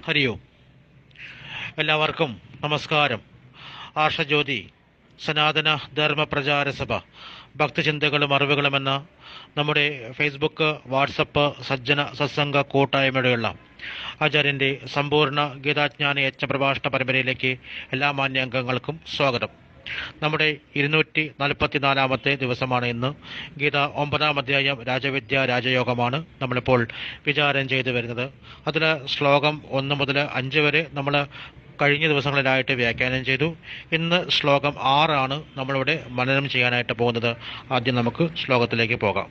ഹരി ഓം എല്ലാവർക്കും നമസ്കാരം ആർഷജ്യോതി സനാതന ധർമ്മ പ്രചാര സഭ ഭക്തചിന്തകളും അറിവുകളും എന്ന നമ്മുടെ ഫേസ്ബുക്ക് വാട്സപ്പ് സജ്ജന സത്സംഗ കൂട്ടായ്മയുടെയുള്ള ആചാര്യൻ്റെ സമ്പൂർണ്ണ ഗീതാജ്ഞാന യജ്ഞ പ്രഭാഷണ പരമ്പരയിലേക്ക് എല്ലാ മാന്യാംഗങ്ങൾക്കും സ്വാഗതം നമ്മുടെ ഇരുന്നൂറ്റി നാൽപ്പത്തിനാലാമത്തെ ദിവസമാണ് ഇന്ന് ഗീത ഒമ്പതാം അധ്യായം രാജവിദ്യ രാജയോഗമാണ് നമ്മളിപ്പോൾ വിചാരം ചെയ്തു വരുന്നത് അതിൽ ശ്ലോകം ഒന്ന് മുതൽ അഞ്ച് വരെ നമ്മൾ കഴിഞ്ഞ ദിവസങ്ങളിലായിട്ട് വ്യാഖ്യാനം ചെയ്തു ഇന്ന് ശ്ലോകം ആറാണ് നമ്മളിവിടെ മനനം ചെയ്യാനായിട്ട് പോകുന്നത് ആദ്യം നമുക്ക് ശ്ലോകത്തിലേക്ക് പോകാം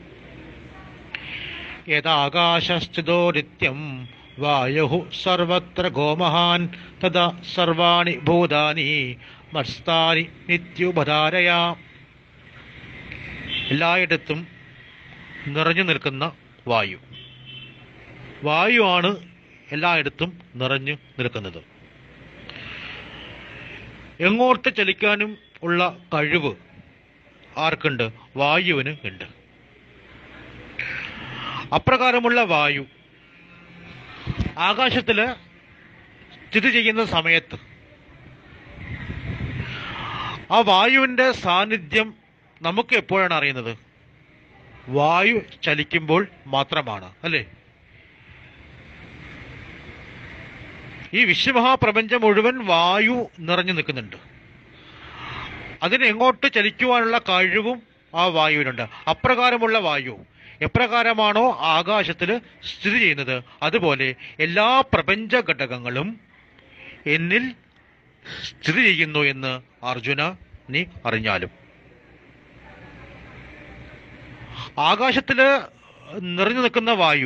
യഥാകാശസ്ഥിതോ നിത്യം വായു സർവത്ര ഗോമഹാൻ തഥാ സർവാണി ഭൂതാനി മത്സ്ഥാനി നിത്യുപധാരയാ എല്ലായിടത്തും നിറഞ്ഞു നിൽക്കുന്ന വായു വായുവാണ് എല്ലായിടത്തും നിറഞ്ഞു നിൽക്കുന്നത് എങ്ങോട്ട് ചലിക്കാനും ഉള്ള കഴിവ് ആർക്കുണ്ട് വായുവിന് ഉണ്ട് അപ്രകാരമുള്ള വായു ആകാശത്തില് സ്ഥിതി ചെയ്യുന്ന സമയത്ത് ആ വായുവിന്റെ സാന്നിധ്യം നമുക്ക് എപ്പോഴാണ് അറിയുന്നത് വായു ചലിക്കുമ്പോൾ മാത്രമാണ് അല്ലേ ഈ വിശ്വമഹാപ്രപഞ്ചം മുഴുവൻ വായു നിറഞ്ഞു നിൽക്കുന്നുണ്ട് അതിന് എങ്ങോട്ട് ചലിക്കുവാനുള്ള കഴിവും ആ വായുവിനുണ്ട് അപ്രകാരമുള്ള വായു എപ്രകാരമാണോ ആകാശത്തിൽ സ്ഥിതി ചെയ്യുന്നത് അതുപോലെ എല്ലാ പ്രപഞ്ച ഘടകങ്ങളും എന്നിൽ സ്ഥിതി ചെയ്യുന്നു എന്ന് അർജുന നീ അറിഞ്ഞാലും ആകാശത്തില് നിറഞ്ഞു നിൽക്കുന്ന വായു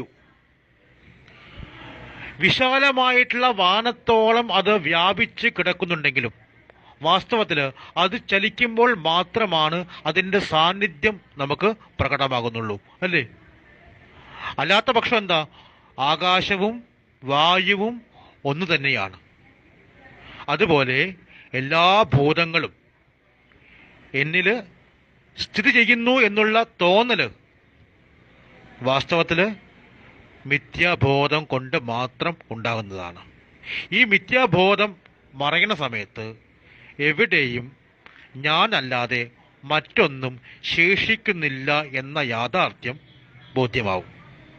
വിശാലമായിട്ടുള്ള വാനത്തോളം അത് വ്യാപിച്ച് കിടക്കുന്നുണ്ടെങ്കിലും വാസ്തവത്തിൽ അത് ചലിക്കുമ്പോൾ മാത്രമാണ് അതിൻ്റെ സാന്നിധ്യം നമുക്ക് പ്രകടമാകുന്നുള്ളൂ അല്ലേ അല്ലാത്ത പക്ഷം എന്താ ആകാശവും വായുവും ഒന്ന് തന്നെയാണ് അതുപോലെ എല്ലാ ഭൂതങ്ങളും എന്നിൽ സ്ഥിതി ചെയ്യുന്നു എന്നുള്ള തോന്നല് വാസ്തവത്തിൽ മിഥ്യാബോധം കൊണ്ട് മാത്രം ഉണ്ടാകുന്നതാണ് ഈ മിഥ്യാബോധം മറയുന്ന സമയത്ത് എവിടെയും ഞാനല്ലാതെ മറ്റൊന്നും ശേഷിക്കുന്നില്ല എന്ന യാഥാർത്ഥ്യം ബോധ്യമാവും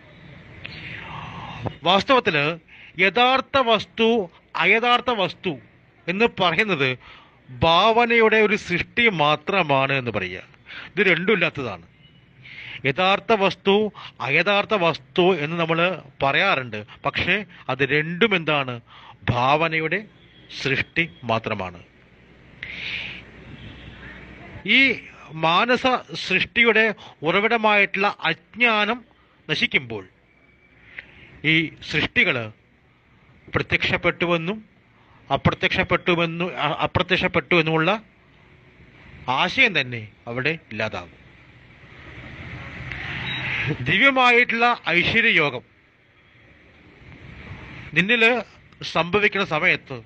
വാസ്തവത്തില് യഥാർത്ഥ വസ്തു അയഥാർത്ഥ വസ്തു എന്ന് പറയുന്നത് ഭാവനയുടെ ഒരു സൃഷ്ടി മാത്രമാണ് എന്ന് പറയുക ഇത് രണ്ടുമില്ലാത്തതാണ് യഥാർത്ഥ വസ്തു അയഥാർത്ഥ വസ്തു എന്ന് നമ്മൾ പറയാറുണ്ട് പക്ഷേ അത് രണ്ടും എന്താണ് ഭാവനയുടെ സൃഷ്ടി മാത്രമാണ് ഈ മാനസ സൃഷ്ടിയുടെ ഉറവിടമായിട്ടുള്ള അജ്ഞാനം നശിക്കുമ്പോൾ ഈ സൃഷ്ടികൾ പ്രത്യക്ഷപ്പെട്ടുവെന്നും അപ്രത്യക്ഷപ്പെട്ടുവെന്നും അ- അപ്രത്യക്ഷപ്പെട്ടു എന്നുമുള്ള ആശയം തന്നെ അവിടെ ഇല്ലാതാകും ദിവ്യമായിട്ടുള്ള ഐശ്വര്യയോഗം നിന്നില് സംഭവിക്കുന്ന സമയത്ത്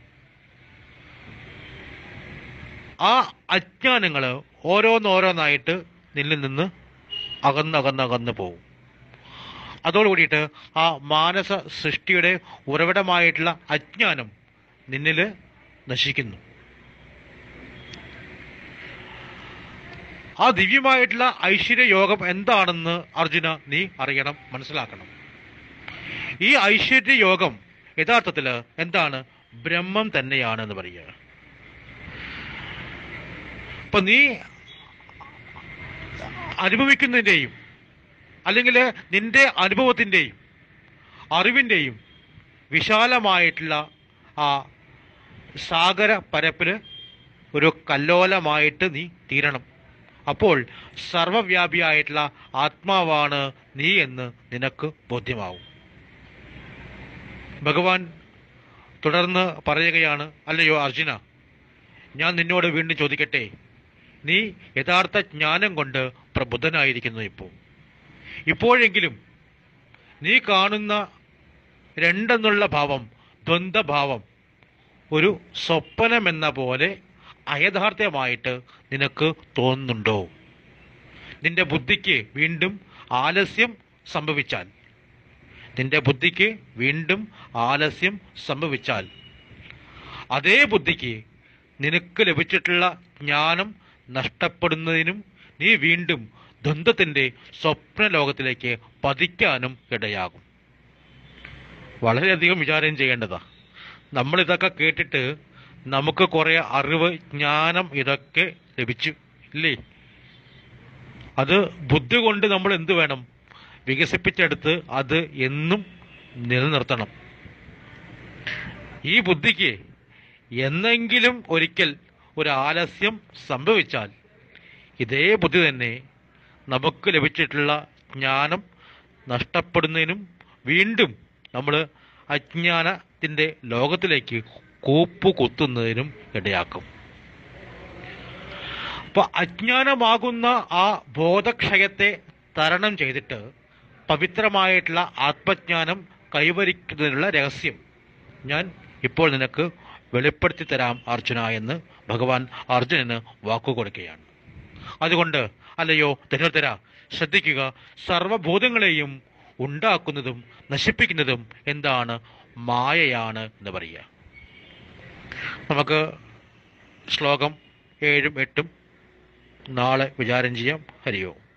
ആ അജ്ഞാനങ്ങൾ ഓരോന്നോരോന്നായിട്ട് നിന്നിൽ നിന്ന് അകന്നകന്നകന്ന് പോകും അതോടുകൂടിയിട്ട് ആ മാനസ സൃഷ്ടിയുടെ ഉറവിടമായിട്ടുള്ള അജ്ഞാനം നിന്നിൽ നശിക്കുന്നു ആ ദിവ്യമായിട്ടുള്ള ഐശ്വര്യ യോഗം എന്താണെന്ന് അർജുന നീ അറിയണം മനസ്സിലാക്കണം ഈ ഐശ്വര്യ യോഗം യഥാർത്ഥത്തിൽ എന്താണ് ബ്രഹ്മം തന്നെയാണ് എന്ന് പറയുക അപ്പൊ നീ അനുഭവിക്കുന്നതിൻ്റെയും അല്ലെങ്കിൽ നിന്റെ അനുഭവത്തിൻ്റെയും അറിവിൻ്റെയും വിശാലമായിട്ടുള്ള ആ സാഗര പരപ്പില് ഒരു കല്ലോലമായിട്ട് നീ തീരണം അപ്പോൾ സർവവ്യാപിയായിട്ടുള്ള ആത്മാവാണ് നീ എന്ന് നിനക്ക് ബോധ്യമാവും ഭഗവാൻ തുടർന്ന് പറയുകയാണ് അല്ലയോ അർജുന ഞാൻ നിന്നോട് വീണ്ടും ചോദിക്കട്ടെ നീ യഥാർത്ഥ ജ്ഞാനം കൊണ്ട് പ്രബുദ്ധനായിരിക്കുന്നു ഇപ്പോൾ ഇപ്പോഴെങ്കിലും നീ കാണുന്ന രണ്ടെന്നുള്ള ഭാവം ദ്വന്ദ്ഭാവം ഒരു സ്വപ്നമെന്ന പോലെ അയഥാർത്ഥ്യമായിട്ട് നിനക്ക് തോന്നുന്നുണ്ടോ നിന്റെ ബുദ്ധിക്ക് വീണ്ടും ആലസ്യം സംഭവിച്ചാൽ നിന്റെ ബുദ്ധിക്ക് വീണ്ടും ആലസ്യം സംഭവിച്ചാൽ അതേ ബുദ്ധിക്ക് നിനക്ക് ലഭിച്ചിട്ടുള്ള ജ്ഞാനം നഷ്ടപ്പെടുന്നതിനും നീ വീണ്ടും ദ്വന്ദ്വത്തിന്റെ സ്വപ്ന ലോകത്തിലേക്ക് പതിക്കാനും ഇടയാകും വളരെയധികം വിചാരം ചെയ്യേണ്ടതാ നമ്മൾ ഇതൊക്കെ കേട്ടിട്ട് നമുക്ക് കുറെ അറിവ് ജ്ഞാനം ഇതൊക്കെ ലഭിച്ചു ഇല്ലേ അത് ബുദ്ധി കൊണ്ട് നമ്മൾ എന്ത് വേണം വികസിപ്പിച്ചെടുത്ത് അത് എന്നും നിലനിർത്തണം ഈ ബുദ്ധിക്ക് എന്നെങ്കിലും ഒരിക്കൽ ഒരു ആലസ്യം സംഭവിച്ചാൽ ഇതേ ബുദ്ധി തന്നെ നമുക്ക് ലഭിച്ചിട്ടുള്ള ജ്ഞാനം നഷ്ടപ്പെടുന്നതിനും വീണ്ടും നമ്മൾ അജ്ഞാനത്തിൻ്റെ ലോകത്തിലേക്ക് കൂപ്പുകുത്തുന്നതിനും ഇടയാക്കും അപ്പൊ അജ്ഞാനമാകുന്ന ആ ബോധക്ഷയത്തെ തരണം ചെയ്തിട്ട് പവിത്രമായിട്ടുള്ള ആത്മജ്ഞാനം കൈവരിക്കുന്നതിനുള്ള രഹസ്യം ഞാൻ ഇപ്പോൾ നിനക്ക് വെളിപ്പെടുത്തി തരാം അർജുന എന്ന് ഭഗവാൻ അർജുനന് വാക്കുകൊടുക്കുകയാണ് അതുകൊണ്ട് അല്ലയോ ധനുർധര ശ്രദ്ധിക്കുക സർവഭൂതങ്ങളെയും ഉണ്ടാക്കുന്നതും നശിപ്പിക്കുന്നതും എന്താണ് മായയാണ് എന്ന് പറയുക നമുക്ക് ശ്ലോകം ഏഴും എട്ടും നാളെ വിചാരം ചെയ്യാം ഹരിയോ